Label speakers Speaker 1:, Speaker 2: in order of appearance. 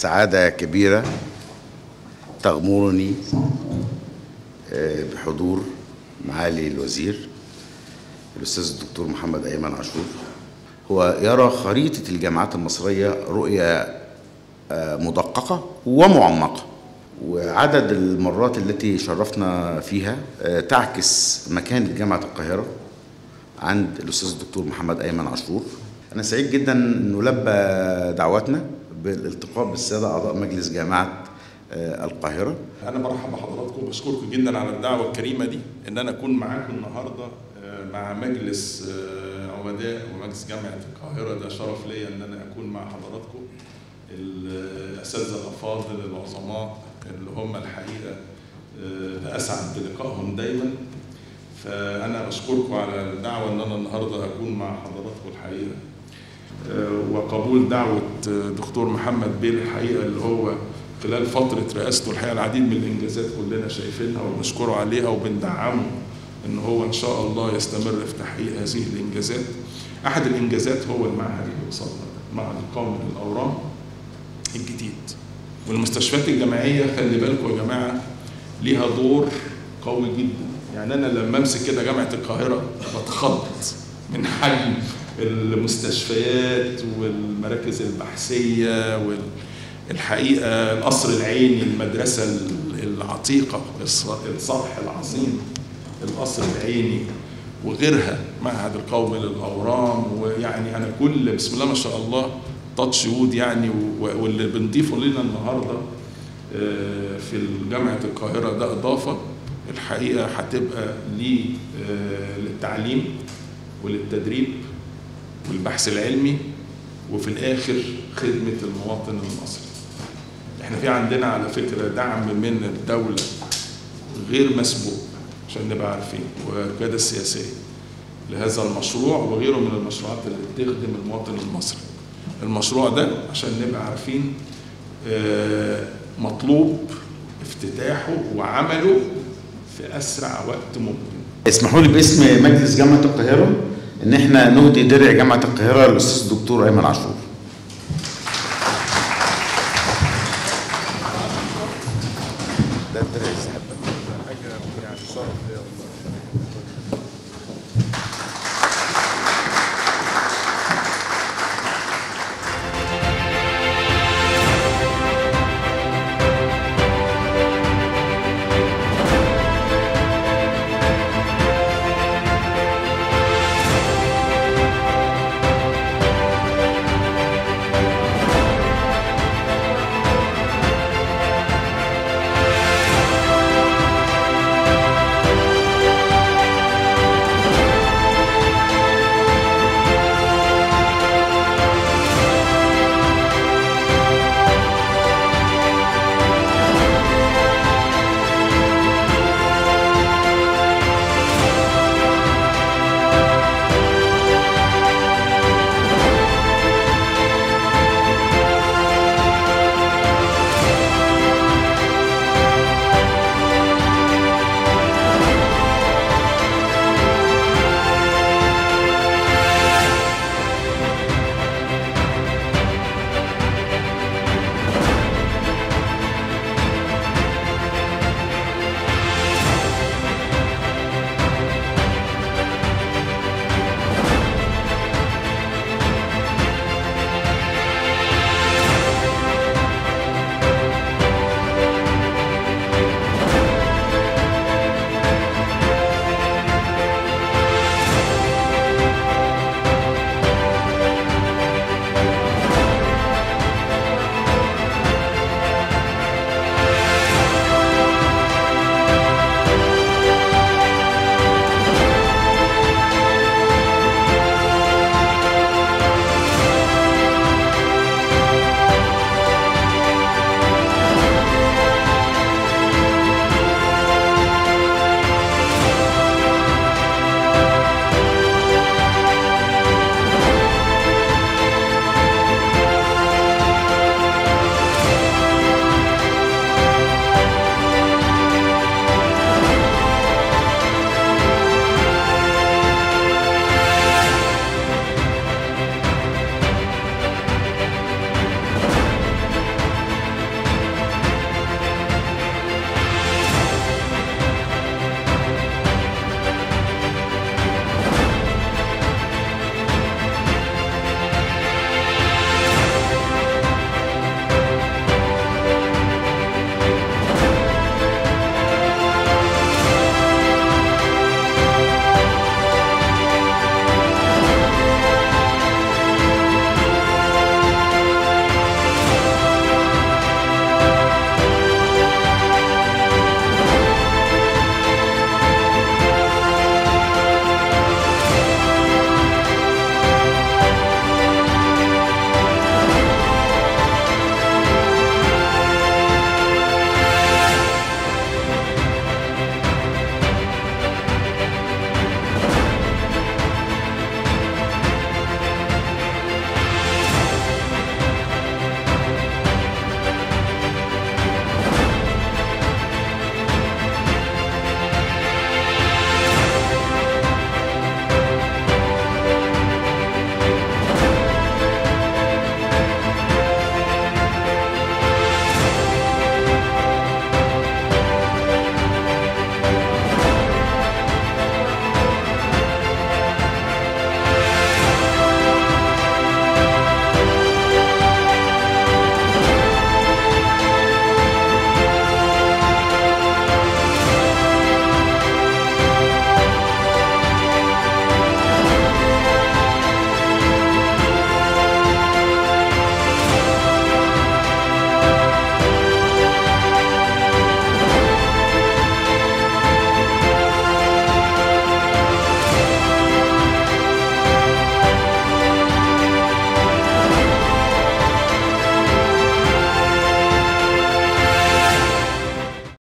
Speaker 1: سعادة كبيرة تغمرني آه، بحضور معالي الوزير الأستاذ الدكتور محمد أيمن عاشور هو يرى خريطة الجامعات المصرية رؤية آه، مدققة ومعمقة وعدد المرات التي شرفنا فيها آه، تعكس مكان جامعة القاهرة عند الأستاذ الدكتور محمد أيمن عاشور أنا سعيد جدا أنه لبى دعوتنا بالالتقاء بالسادة أعضاء مجلس جامعة آه، القاهرة
Speaker 2: انا برحب بحضراتكم وبشكركم جدا على الدعوه الكريمه دي ان انا اكون معاكم النهارده آه، مع مجلس آه، عمداء ومجلس جامعه القاهره ده شرف ليا ان انا اكون مع حضراتكم الاساتذه الافاضل العظماء اللي هم الحقيقه آه، اسعد بلقائهم دايما فانا بشكركم على الدعوه ان انا النهارده اكون مع حضراتكم الحقيقه آه، وقبول دعوه آه، دكتور محمد بيه الحقيقه اللي هو خلال فترة رئاسته الحقيقة العديد من الإنجازات كلنا شايفينها وبنشكره عليها وبندعمه إن هو إن شاء الله يستمر في تحقيق هذه الإنجازات. أحد الإنجازات هو المعهد اللي وصلنا ده، المعهد القومي للأورام الجديد. والمستشفيات الجامعية خلي بالكم يا جماعة ليها دور قوي جدا. يعني أنا لما أمسك كده جامعة القاهرة بتخض من حجم المستشفيات والمراكز البحثية وال الحقيقه القصر العيني المدرسه العتيقه الصرح العظيم القصر العيني وغيرها معهد القومي للاورام ويعني انا كل بسم الله ما شاء الله تاتش وود يعني و- واللي بنضيفه لنا النهارده آه، في جامعه القاهره ده اضافه الحقيقه هتبقى ليه آه، للتعليم وللتدريب والبحث العلمي وفي الاخر خدمه المواطن المصري. احنا في عندنا على فكره دعم من الدوله غير مسبوق عشان نبقى عارفين والقياده السياسيه لهذا المشروع وغيره من المشروعات اللي بتخدم المواطن المصري. المشروع ده عشان نبقى عارفين آه، مطلوب افتتاحه وعمله في اسرع وقت ممكن.
Speaker 1: اسمحوا لي باسم مجلس جامعة القاهرة إن إحنا نهدي درع جامعة القاهرة للأستاذ الدكتور أيمن عاشور